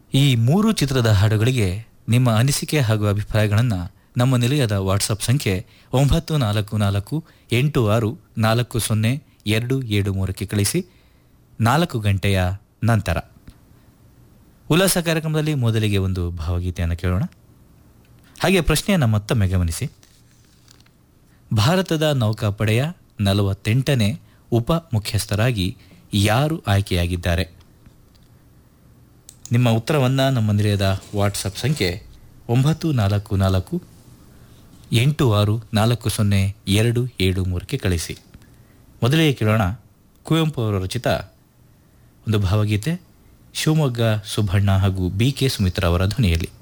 ಈ ಮೂರು ಚಿತ್ರದ ಹಾಡುಗಳಿಗೆ ನಿಮ್ಮ ಅನಿಸಿಕೆ ಹಾಗೂ ಅಭಿಪ್ರಾಯಗಳನ್ನು ನಮ್ಮ ನಿಲಯದ ವಾಟ್ಸಪ್ ಸಂಖ್ಯೆ ಒಂಬತ್ತು ನಾಲ್ಕು ನಾಲ್ಕು ಎಂಟು ಆರು ನಾಲ್ಕು ಸೊನ್ನೆ ಎರಡು ಏಳು ಮೂರಕ್ಕೆ ಕಳಿಸಿ ನಾಲ್ಕು ಗಂಟೆಯ ನಂತರ ಉಲ್ಲಾಸ ಕಾರ್ಯಕ್ರಮದಲ್ಲಿ ಮೊದಲಿಗೆ ಒಂದು ಭಾವಗೀತೆಯನ್ನು ಕೇಳೋಣ ಹಾಗೆ ಪ್ರಶ್ನೆಯನ್ನು ಮತ್ತೊಮ್ಮೆ ಗಮನಿಸಿ ಭಾರತದ ನೌಕಾಪಡೆಯ ನಲವತ್ತೆಂಟನೇ ಉಪ ಮುಖ್ಯಸ್ಥರಾಗಿ ಯಾರು ಆಯ್ಕೆಯಾಗಿದ್ದಾರೆ ನಿಮ್ಮ ಉತ್ತರವನ್ನು ನಮ್ಮ ನಿಲಯದ ವಾಟ್ಸಪ್ ಸಂಖ್ಯೆ ಒಂಬತ್ತು ನಾಲ್ಕು ನಾಲ್ಕು ಎಂಟು ಆರು ನಾಲ್ಕು ಸೊನ್ನೆ ಎರಡು ಏಳು ಮೂರಕ್ಕೆ ಕಳಿಸಿ ಮೊದಲಿಗೆ ಕೇಳೋಣ ಕುವೆಂಪು ಅವರ ರಚಿತ ಒಂದು ಭಾವಗೀತೆ ಶಿವಮೊಗ್ಗ ಸುಬ್ಬಣ್ಣ ಹಾಗೂ ಬಿ ಕೆ ಸುಮಿತ್ರಾ ಅವರ ಧ್ವನಿಯಲ್ಲಿ